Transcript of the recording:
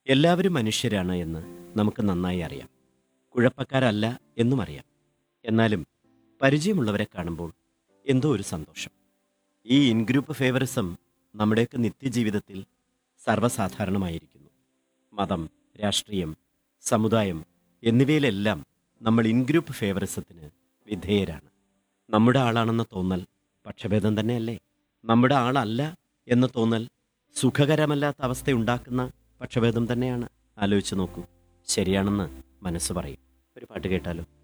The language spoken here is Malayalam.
എല്ലാവരും മനുഷ്യരാണ് എന്ന് നമുക്ക് നന്നായി അറിയാം കുഴപ്പക്കാരല്ല എന്നും അറിയാം എന്നാലും പരിചയമുള്ളവരെ കാണുമ്പോൾ എന്തോ ഒരു സന്തോഷം ഈ ഇൻഗ്രൂപ്പ് ഫേവറിസം നമ്മുടെയൊക്കെ നിത്യജീവിതത്തിൽ സർവ്വസാധാരണമായിരിക്കുന്നു മതം രാഷ്ട്രീയം സമുദായം എന്നിവയിലെല്ലാം നമ്മൾ ഇൻഗ്രൂപ്പ് ഫേവറിസത്തിന് വിധേയരാണ് നമ്മുടെ ആളാണെന്ന തോന്നൽ പക്ഷഭേദം തന്നെയല്ലേ നമ്മുടെ ആളല്ല എന്ന തോന്നൽ സുഖകരമല്ലാത്ത അവസ്ഥയുണ്ടാക്കുന്ന പക്ഷഭേദം തന്നെയാണ് ആലോചിച്ച് നോക്കൂ ശരിയാണെന്ന് മനസ്സ് പറയും ഒരു പാട്ട് കേട്ടാലോ